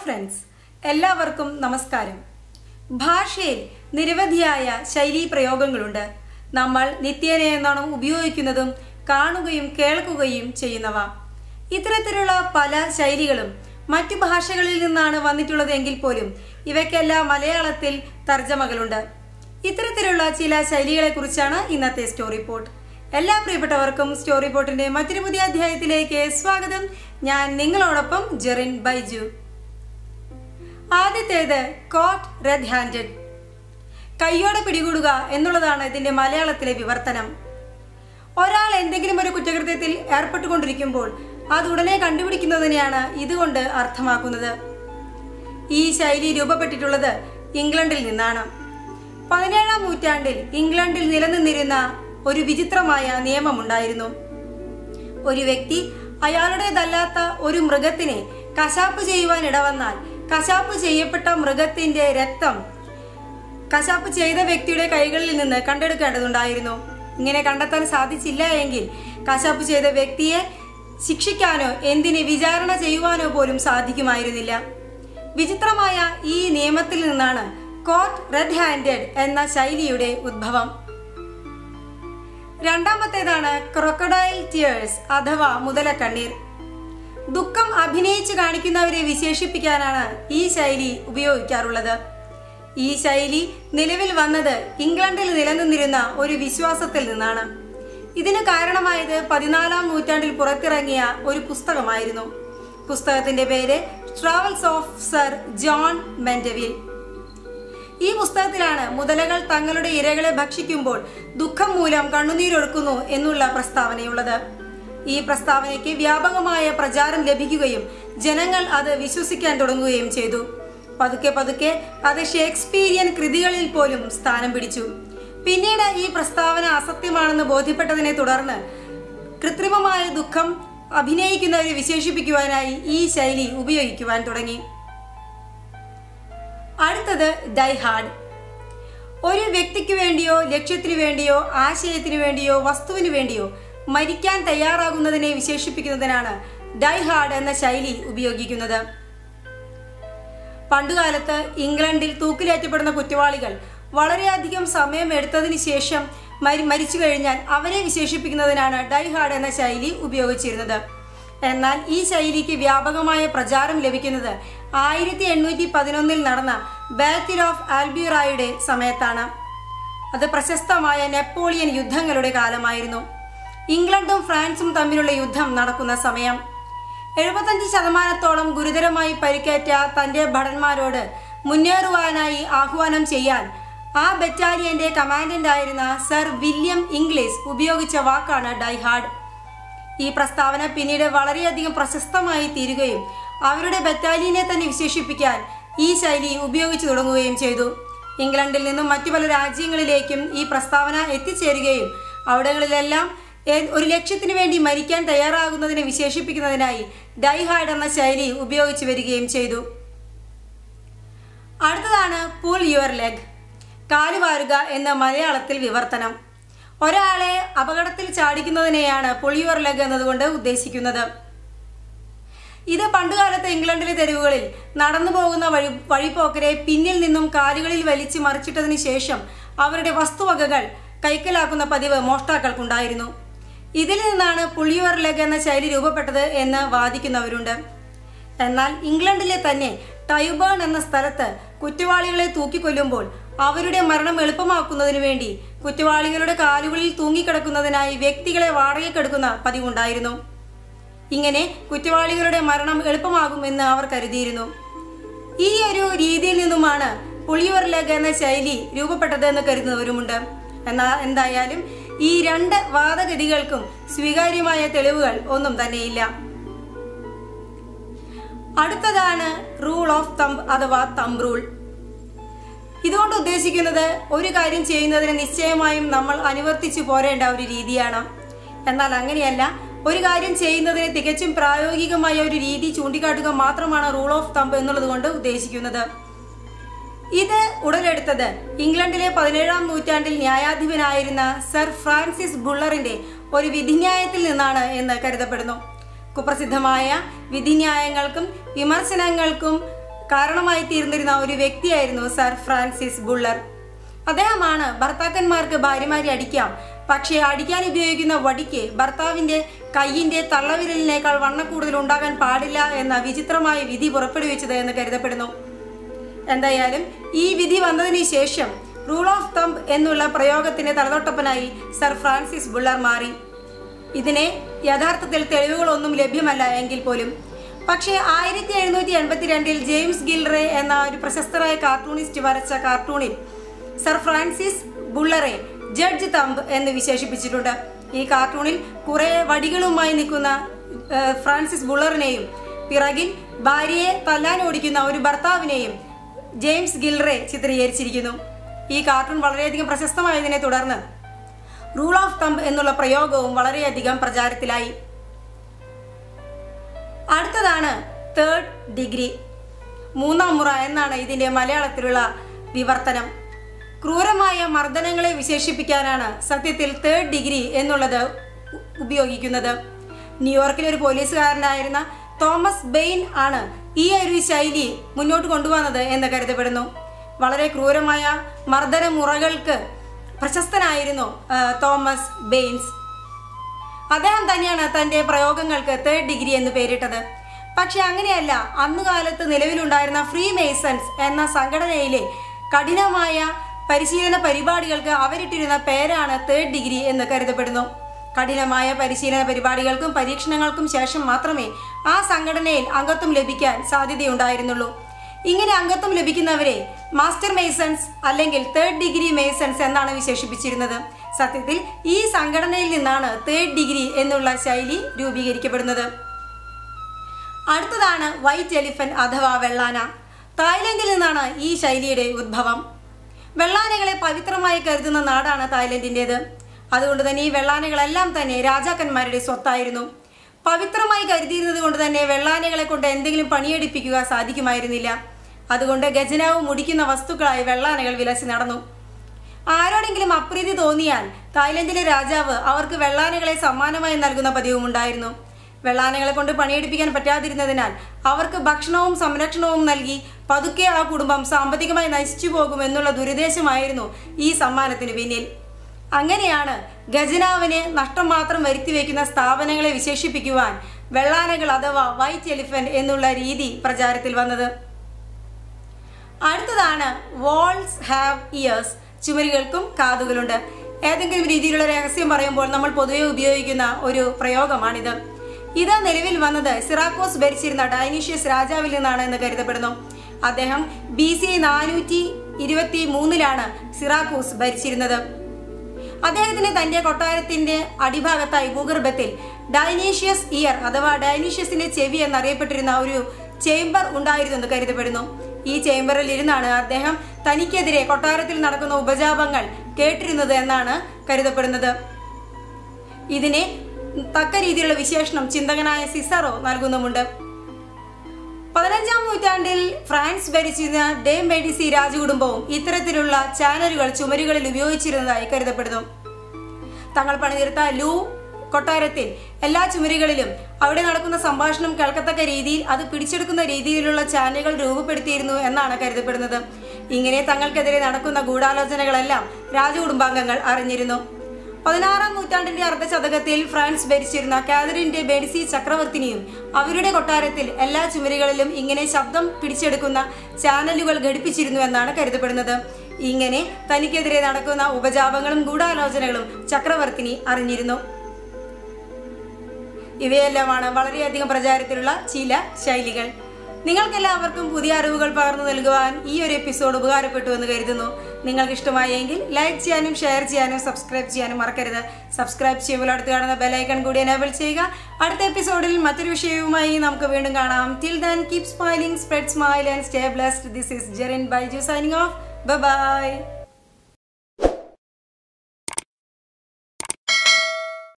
friends എല്ലാവർക്കും നമസ്കാരം ഭാഷയിൽ നിരവധിയായ ശൈലീ പ്രയോഗങ്ങളുണ്ട് നമ്മൾ നിത്യേന എന്നാണ് ഉപയോഗിക്കുന്നതും കാണുകയും കേൾക്കുകയും ചെയ്യുന്നവ ഇത്തരത്തിലുള്ള പല ശൈലികളും മറ്റു ഭാഷകളിൽ നിന്നാണ് വന്നിട്ടുള്ളത് എങ്കിൽ പോലും ഇവയ്ക്കെല്ലാം മലയാളത്തിൽ തർജ്ജമകളുണ്ട് ഇത്തരത്തിലുള്ള ചില ശൈലികളെ കുറിച്ചാണ് ഇന്നത്തെ സ്റ്റോറി പോർട്ട് എല്ലാ പ്രിയപ്പെട്ടവർക്കും സ്റ്റോറി പോർട്ടിന്റെ മറ്റൊരു പുതിയ അധ്യായത്തിലേക്ക് സ്വാഗതം ഞാൻ നിങ്ങളോടൊപ്പം ജെറിൻ ബൈജു ആദ്യത്തേത് കോട്ട് റെഡ് ഹാൻഡഡ് കൈയോടെ പിടികൂടുക എന്നുള്ളതാണ് ഇതിന്റെ മലയാളത്തിലെ വിവർത്തനം ഒരാൾ എന്തെങ്കിലും ഒരു കുറ്റകൃത്യത്തിൽ ഏർപ്പെട്ടുകൊണ്ടിരിക്കുമ്പോൾ അത് ഉടനെ കണ്ടുപിടിക്കുന്നതിനെയാണ് ഇതുകൊണ്ട് അർത്ഥമാക്കുന്നത് ഈ ശൈലി രൂപപ്പെട്ടിട്ടുള്ളത് ഇംഗ്ലണ്ടിൽ നിന്നാണ് പതിനേഴാം നൂറ്റാണ്ടിൽ ഇംഗ്ലണ്ടിൽ നിലനിന്നിരുന്ന ഒരു വിചിത്രമായ നിയമമുണ്ടായിരുന്നു ഒരു വ്യക്തി അയാളുടേതല്ലാത്ത ഒരു മൃഗത്തിനെ കശാപ്പ് ചെയ്യുവാൻ ഇടവന്നാൽ കശാപ്പ് ചെയ്യപ്പെട്ട മൃഗത്തിന്റെ രക്തം കശാപ്പ് ചെയ്ത വ്യക്തിയുടെ കൈകളിൽ നിന്ന് കണ്ടെടുക്കേണ്ടതുണ്ടായിരുന്നു ഇങ്ങനെ കണ്ടെത്താൻ സാധിച്ചില്ല എങ്കിൽ കശാപ്പ് ചെയ്ത വ്യക്തിയെ ശിക്ഷിക്കാനോ എന്തിന് വിചാരണ ചെയ്യുവാനോ പോലും സാധിക്കുമായിരുന്നില്ല വിചിത്രമായ ഈ നിയമത്തിൽ നിന്നാണ് കോട്ട് റെഡ് ഹാൻഡഡ് എന്ന ശൈലിയുടെ ഉദ്ഭവം രണ്ടാമത്തേതാണ് ക്രൊക്കഡൈൽ ടിയേഴ്സ് അഥവാ മുതലക്കണ്ണീർ ദുഃഖം അഭിനയിച്ച് കാണിക്കുന്നവരെ വിശേഷിപ്പിക്കാനാണ് ഈ ശൈലി ഉപയോഗിക്കാറുള്ളത് ഈ ശൈലി നിലവിൽ വന്നത് ഇംഗ്ലണ്ടിൽ നിലനിന്നിരുന്ന ഒരു വിശ്വാസത്തിൽ നിന്നാണ് ഇതിന് കാരണമായത് പതിനാലാം നൂറ്റാണ്ടിൽ പുറത്തിറങ്ങിയ ഒരു പുസ്തകമായിരുന്നു പുസ്തകത്തിന്റെ പേര് travels of sir John Mandeville ഈ പുസ്തകത്തിലാണ് മുതലകൾ തങ്ങളുടെ ഇരകളെ ഭക്ഷിക്കുമ്പോൾ ദുഃഖം മൂലം കണ്ണുനീരൊഴുക്കുന്നു എന്നുള്ള പ്രസ്താവനയുള്ളത് ഈ പ്രസ്താവനയ്ക്ക് വ്യാപകമായ പ്രചാരം ലഭിക്കുകയും ജനങ്ങൾ അത് വിശ്വസിക്കാൻ തുടങ്ങുകയും ചെയ്തു പതുക്കെ പതുക്കെ അത് ഷേക്സ്പീരിയൻ കൃതികളിൽ പോലും സ്ഥാനം പിടിച്ചു പിന്നീട് ഈ പ്രസ്താവന അസത്യമാണെന്ന് ബോധ്യപ്പെട്ടതിനെ തുടർന്ന് കൃത്രിമമായ ദുഃഖം അഭിനയിക്കുന്നവരെ വിശേഷിപ്പിക്കുവാനായി ഈ ശൈലി ഉപയോഗിക്കുവാൻ തുടങ്ങി അടുത്തത് ഡൈഹാർഡ് ഒരു വ്യക്തിക്ക് വേണ്ടിയോ ലക്ഷ്യത്തിനു വേണ്ടിയോ ആശയത്തിനു വേണ്ടിയോ വസ്തുവിനു വേണ്ടിയോ മരിക്കാൻ തയ്യാറാകുന്നതിനെ വിശേഷിപ്പിക്കുന്നതിനാണ് ഡൈഹാർഡ് എന്ന ശൈലി ഉപയോഗിക്കുന്നത് പണ്ടുകാലത്ത് ഇംഗ്ലണ്ടിൽ തൂക്കിലേറ്റപ്പെടുന്ന കുറ്റവാളികൾ വളരെയധികം സമയം എടുത്തതിന് ശേഷം മരി മരിച്ചു കഴിഞ്ഞാൽ അവരെ വിശേഷിപ്പിക്കുന്നതിനാണ് ഡൈഹാർഡ് എന്ന ശൈലി ഉപയോഗിച്ചിരുന്നത് എന്നാൽ ഈ ശൈലിക്ക് വ്യാപകമായ പ്രചാരം ലഭിക്കുന്നത് ആയിരത്തി എണ്ണൂറ്റി പതിനൊന്നിൽ നടന്ന ബാറ്റിൽ ഓഫ് ആൽബ്യൂറായുടെ സമയത്താണ് അത് പ്രശസ്തമായ നെപ്പോളിയൻ യുദ്ധങ്ങളുടെ കാലമായിരുന്നു ഇംഗ്ലണ്ടും ഫ്രാൻസും തമ്മിലുള്ള യുദ്ധം നടക്കുന്ന സമയം എഴുപത്തഞ്ച് ശതമാനത്തോളം ഗുരുതരമായി പരിക്കേറ്റ തന്റെ ഭടന്മാരോട് മുന്നേറുവാനായി ആഹ്വാനം ചെയ്യാൻ ആ ബറ്റാലിയന്റെ കമാൻഡന്റ് ആയിരുന്ന സർ വില്യം ഇംഗ്ലീഷ് ഉപയോഗിച്ച വാക്കാണ് ഡൈഹാർഡ് ഈ പ്രസ്താവന പിന്നീട് വളരെയധികം പ്രശസ്തമായി തീരുകയും അവരുടെ ബറ്റാലിയനെ തന്നെ വിശേഷിപ്പിക്കാൻ ഈ ശൈലി ഉപയോഗിച്ചു തുടങ്ങുകയും ചെയ്തു ഇംഗ്ലണ്ടിൽ നിന്നും മറ്റു പല രാജ്യങ്ങളിലേക്കും ഈ പ്രസ്താവന എത്തിച്ചേരുകയും അവിടങ്ങളിലെല്ലാം ഒരു ലക്ഷ്യത്തിനു വേണ്ടി മരിക്കാൻ തയ്യാറാകുന്നതിനെ വിശേഷിപ്പിക്കുന്നതിനായി ഡൈഹാർഡ് എന്ന ശൈലി ഉപയോഗിച്ചു വരികയും ചെയ്തു അടുത്തതാണ് പുൾ യുവർ ലെഗ് കാലുവാരുക എന്ന മലയാളത്തിൽ വിവർത്തനം ഒരാളെ അപകടത്തിൽ ചാടിക്കുന്നതിനെയാണ് പുൾ യുവർ ലെഗ് എന്നതുകൊണ്ട് ഉദ്ദേശിക്കുന്നത് ഇത് പണ്ടുകാലത്ത് ഇംഗ്ലണ്ടിലെ തെരുവുകളിൽ നടന്നു പോകുന്ന വഴി വഴിപോക്കരെ പിന്നിൽ നിന്നും കാലുകളിൽ വലിച്ചു മറിച്ചിട്ടതിന് ശേഷം അവരുടെ വസ്തുവകകൾ കൈക്കലാക്കുന്ന പതിവ് മോഷ്ടാക്കൾക്കുണ്ടായിരുന്നു ഇതിൽ നിന്നാണ് പുളിയുവർ ലെഗ് എന്ന ശൈലി രൂപപ്പെട്ടത് എന്ന് വാദിക്കുന്നവരുണ്ട് എന്നാൽ ഇംഗ്ലണ്ടിലെ തന്നെ ടൈബേൺ എന്ന സ്ഥലത്ത് കുറ്റവാളികളെ തൂക്കിക്കൊല്ലുമ്പോൾ അവരുടെ മരണം എളുപ്പമാക്കുന്നതിനു വേണ്ടി കുറ്റവാളികളുടെ കാലുകളിൽ തൂങ്ങിക്കിടക്കുന്നതിനായി വ്യക്തികളെ വാടകയ്ക്കെടുക്കുന്ന പതിവുണ്ടായിരുന്നു ഇങ്ങനെ കുറ്റവാളികളുടെ മരണം എളുപ്പമാകുമെന്ന് അവർ കരുതിയിരുന്നു ഈ ഒരു രീതിയിൽ നിന്നുമാണ് പുളിയുവർ ലെഗ് എന്ന ശൈലി രൂപപ്പെട്ടത് എന്ന് കരുതുന്നവരുമുണ്ട് എന്നാൽ എന്തായാലും ഈ രണ്ട് വാദഗതികൾക്കും സ്വീകാര്യമായ തെളിവുകൾ ഒന്നും തന്നെയില്ല അടുത്തതാണ് റൂൾ ഓഫ് തമ്പ് അഥവാ തമ്പ് റൂൾ ഇതുകൊണ്ട് ഉദ്ദേശിക്കുന്നത് ഒരു കാര്യം ചെയ്യുന്നതിന് നിശ്ചയമായും നമ്മൾ അനുവർത്തിച്ചു പോരേണ്ട ഒരു രീതിയാണ് എന്നാൽ അങ്ങനെയല്ല ഒരു കാര്യം ചെയ്യുന്നതിന് തികച്ചും പ്രായോഗികമായ ഒരു രീതി ചൂണ്ടിക്കാട്ടുക മാത്രമാണ് റൂൾ ഓഫ് തമ്പ് എന്നുള്ളത് കൊണ്ട് ഉദ്ദേശിക്കുന്നത് ഇത് ഉടലെടുത്തത് ഇംഗ്ലണ്ടിലെ പതിനേഴാം നൂറ്റാണ്ടിൽ ന്യായാധിപനായിരുന്ന സർ ഫ്രാൻസിസ് ബുള്ളറിന്റെ ഒരു വിധിന്യായത്തിൽ നിന്നാണ് എന്ന് കരുതപ്പെടുന്നു കുപ്രസിദ്ധമായ വിധിന്യായങ്ങൾക്കും വിമർശനങ്ങൾക്കും കാരണമായി തീർന്നിരുന്ന ഒരു വ്യക്തിയായിരുന്നു സർ ഫ്രാൻസിസ് ബുള്ളർ അദ്ദേഹമാണ് ഭർത്താക്കന്മാർക്ക് ഭാര്യമാരെ അടിക്കാം പക്ഷേ അടിക്കാൻ ഉപയോഗിക്കുന്ന വടിക്ക് ഭർത്താവിന്റെ കൈയിന്റെ തള്ളവിരലിനേക്കാൾ വണ്ണക്കൂടുതൽ ഉണ്ടാകാൻ പാടില്ല എന്ന വിചിത്രമായ വിധി പുറപ്പെടുവിച്ചത് എന്ന് കരുതപ്പെടുന്നു എന്തായാലും ഈ വിധി വന്നതിന് ശേഷം റൂൾ ഓഫ് തമ്പ് എന്നുള്ള പ്രയോഗത്തിന്റെ തലതൊട്ടപ്പനായി സർ ഫ്രാൻസിസ് ബുള്ളർ മാറി ഇതിനെ യഥാർത്ഥത്തിൽ തെളിവുകളൊന്നും ലഭ്യമല്ല എങ്കിൽ പോലും പക്ഷേ ആയിരത്തി എഴുന്നൂറ്റി എൺപത്തിരണ്ടിൽ ജെയിംസ് ഗിൽറെ എന്ന ഒരു പ്രശസ്തരായ കാർട്ടൂണിസ്റ്റ് വരച്ച കാർട്ടൂണിൽ സർ ഫ്രാൻസിസ് ബുള്ളറെ ജഡ്ജ് തമ്പ് എന്ന് വിശേഷിപ്പിച്ചിട്ടുണ്ട് ഈ കാർട്ടൂണിൽ കുറെ വടികളുമായി നിൽക്കുന്ന ഏഹ്, ഫ്രാൻസിസ് ബുള്ളറിനെയും പിറകിൽ ഭാര്യയെ തല്ലാൻ ഓടിക്കുന്ന ഒരു ഭർത്താവിനെയും ജെയിംസ് ഗിൽറെ ചിത്രീകരിച്ചിരിക്കുന്നു ഈ കാർട്ടൂൺ വളരെയധികം പ്രശസ്തമായതിനെ തുടർന്ന് റൂൾ ഓഫ് തമ്പ് എന്നുള്ള പ്രയോഗവും വളരെയധികം പ്രചാരത്തിലായി അടുത്തതാണ് തേർഡ് ഡിഗ്രി മൂന്നാം മുറ എന്നാണ് ഇതിന്റെ മലയാളത്തിലുള്ള വിവർത്തനം ക്രൂരമായ മർദ്ദനങ്ങളെ വിശേഷിപ്പിക്കാനാണ് സത്യത്തിൽ തേർഡ് ഡിഗ്രി എന്നുള്ളത് ഉ- ഉപയോഗിക്കുന്നത് ന്യൂയോർക്കിലെ ഒരു പോലീസുകാരനായിരുന്ന തോമസ് ബെയിൻ ആണ് ഈ ഒരു ശൈലി മുന്നോട്ട് കൊണ്ടുവന്നത് എന്ന് കരുതപ്പെടുന്നു വളരെ ക്രൂരമായ മർദ്ദന മുറകൾക്ക് പ്രശസ്തനായിരുന്നു ആ, തോമസ് ബെയിൻസ് അദ്ദേഹം തന്നെയാണ് തന്റെ പ്രയോഗങ്ങൾക്ക് തേർഡ് ഡിഗ്രി എന്ന് പേരിട്ടത് പക്ഷെ അങ്ങനെയല്ല അന്നുകാലത്ത് നിലവിലുണ്ടായിരുന്ന ഫ്രീ മേസൺസ് എന്ന സംഘടനയിലെ കഠിനമായ പരിശീലന പരിപാടികൾക്ക് അവരിട്ടിരുന്ന പേരാണ് തേർഡ് ഡിഗ്രി എന്ന് കരുതപ്പെടുന്നു കഠിനമായ പരിശീലന പരിപാടികൾക്കും പരീക്ഷണങ്ങൾക്കും ശേഷം മാത്രമേ ആ സംഘടനയിൽ അംഗത്വം ലഭിക്കാൻ സാധ്യതയുണ്ടായിരുന്നുള്ളൂ ഇങ്ങനെ അംഗത്വം ലഭിക്കുന്നവരെ മാസ്റ്റർ മേസൺസ് അല്ലെങ്കിൽ തേർഡ് ഡിഗ്രി മേസൺസ് എന്നാണ് വിശേഷിപ്പിച്ചിരുന്നത് സത്യത്തിൽ ഈ സംഘടനയിൽ നിന്നാണ് തേർഡ് ഡിഗ്രി എന്നുള്ള ശൈലി രൂപീകരിക്കപ്പെടുന്നത് അടുത്തതാണ് വൈറ്റ് എലിഫന്റ് അഥവാ വെള്ളാന തായ്ലൻഡിൽ നിന്നാണ് ഈ ശൈലിയുടെ ഉദ്ഭവം വെള്ളാനകളെ പവിത്രമായി കരുതുന്ന നാടാണ് തായ്ലൻഡിൻ്റേത് അതുകൊണ്ട് തന്നെ ഈ വെള്ളാനകളെല്ലാം തന്നെ രാജാക്കന്മാരുടെ സ്വത്തായിരുന്നു പവിത്രമായി കരുതിയിരുന്നത് കൊണ്ട് തന്നെ വെള്ളാനകളെ കൊണ്ട് എന്തെങ്കിലും പണിയെടുപ്പിക്കുക സാധിക്കുമായിരുന്നില്ല അതുകൊണ്ട് ഖജനാവ് മുടിക്കുന്ന വസ്തുക്കളായി വെള്ളാനകൾ വിലസി നടന്നു ആരോടെങ്കിലും അപ്രീതി തോന്നിയാൽ തായ്ലൻഡിലെ രാജാവ് അവർക്ക് വെള്ളാനകളെ സമ്മാനമായി നൽകുന്ന പതിവുമുണ്ടായിരുന്നു വെള്ളാനകളെ കൊണ്ട് പണിയെടുപ്പിക്കാൻ പറ്റാതിരുന്നതിനാൽ അവർക്ക് ഭക്ഷണവും സംരക്ഷണവും നൽകി പതുക്കെ ആ കുടുംബം സാമ്പത്തികമായി നശിച്ചു പോകും എന്നുള്ള ദുരുദ്ദേശമായിരുന്നു ഈ സമ്മാനത്തിന് പിന്നിൽ അങ്ങനെയാണ് ഖജനാവിന് നഷ്ടം മാത്രം വരുത്തിവെക്കുന്ന സ്ഥാപനങ്ങളെ വിശേഷിപ്പിക്കുവാൻ വെള്ളാനകൾ അഥവാ വൈറ്റ് എലിഫന്റ് എന്നുള്ള രീതി പ്രചാരത്തിൽ വന്നത് അടുത്തതാണ് വോൾസ് ഹാവ് ഇയേഴ്സ് ചുമരുകൾക്കും കാതുകളുണ്ട് ഏതെങ്കിലും രീതിയിലുള്ള രഹസ്യം പറയുമ്പോൾ നമ്മൾ പൊതുവെ ഉപയോഗിക്കുന്ന ഒരു പ്രയോഗമാണിത് ഇത് നിലവിൽ വന്നത് സിറാക്കോസ് ഭരിച്ചിരുന്ന ഡൈനീഷ്യസ് രാജാവിൽ നിന്നാണ് എന്ന് കരുതപ്പെടുന്നു അദ്ദേഹം ബി സി നാനൂറ്റി ഇരുപത്തി മൂന്നിലാണ് സിറാക്കൂസ് ഭരിച്ചിരുന്നത് അദ്ദേഹത്തിന് തന്റെ കൊട്ടാരത്തിന്റെ അടിഭാഗത്തായി ഭൂഗർഭത്തിൽ ഡൈനീഷ്യസ് ഇയർ അഥവാ ഡൈനീഷ്യസിന്റെ ചെവി എന്നറിയപ്പെട്ടിരുന്ന ഒരു ചേംബർ ഉണ്ടായിരുന്നു എന്ന് കരുതപ്പെടുന്നു ഈ ചേംബറിൽ ഇരുന്നാണ് അദ്ദേഹം തനിക്കെതിരെ കൊട്ടാരത്തിൽ നടക്കുന്ന ഉപജാപങ്ങൾ കേട്ടിരുന്നത് എന്നാണ് കരുതപ്പെടുന്നത് ഇതിനെ തക്ക രീതിയിലുള്ള വിശേഷണം ചിന്തകനായ സിസറോ നൽകുന്നുമുണ്ട് പതിനഞ്ചാം നൂറ്റാണ്ടിൽ ഫ്രാൻസ് ഭരിച്ചിരുന്ന ഡേ മെഡിസി രാജകുടുംബവും ഇത്തരത്തിലുള്ള ചാനലുകൾ ചുമരുകളിൽ ഉപയോഗിച്ചിരുന്നതായി കരുതപ്പെടുന്നു തങ്ങൾ പണിതീർത്ത ലൂ കൊട്ടാരത്തിൽ എല്ലാ ചുമരുകളിലും അവിടെ നടക്കുന്ന സംഭാഷണം കേൾക്കത്തക്ക രീതിയിൽ അത് പിടിച്ചെടുക്കുന്ന രീതിയിലുള്ള ചാനലുകൾ രൂപപ്പെടുത്തിയിരുന്നു എന്നാണ് കരുതപ്പെടുന്നത് ഇങ്ങനെ തങ്ങൾക്കെതിരെ നടക്കുന്ന ഗൂഢാലോചനകളെല്ലാം രാജകുടുംബാംഗങ്ങൾ അറിഞ്ഞിരുന്നു പതിനാറാം നൂറ്റാണ്ടിന്റെ അർദ്ധശതകത്തിൽ ഫ്രാൻസ് ഭരിച്ചിരുന്ന കാതറിന്റെ ബെഡിസി ചക്രവർത്തിനിയും അവരുടെ കൊട്ടാരത്തിൽ എല്ലാ ചുമരുകളിലും ഇങ്ങനെ ശബ്ദം പിടിച്ചെടുക്കുന്ന ചാനലുകൾ ഘടിപ്പിച്ചിരുന്നു എന്നാണ് കരുതപ്പെടുന്നത് ഇങ്ങനെ തനിക്കെതിരെ നടക്കുന്ന ഉപജാപങ്ങളും ഗൂഢാലോചനകളും ചക്രവർത്തിനി അറിഞ്ഞിരുന്നു ഇവയെല്ലാമാണ് വളരെയധികം പ്രചാരത്തിലുള്ള ചില ശൈലികൾ നിങ്ങൾക്കെല്ലാവർക്കും പുതിയ അറിവുകൾ പകർന്നു നൽകുവാൻ ഈ ഒരു എപ്പിസോഡ് ഉപകാരപ്പെട്ടു എന്ന് കരുതുന്നു നിങ്ങൾക്ക് ഇഷ്ടമായെങ്കിൽ ലൈക്ക് ചെയ്യാനും ഷെയർ ചെയ്യാനും സബ്സ്ക്രൈബ് ചെയ്യാനും മറക്കരുത് സബ്സ്ക്രൈബ് ചെയ്യുമ്പോൾ അടുത്ത് കാണുന്ന ബെലൈക്കൺ കൂടി എനേബിൾ ചെയ്യുക അടുത്ത എപ്പിസോഡിൽ മറ്റൊരു വിഷയവുമായി നമുക്ക് വീണ്ടും കാണാം till then keep smiling spread smile and stay blessed this is Jerin Baiju signing off by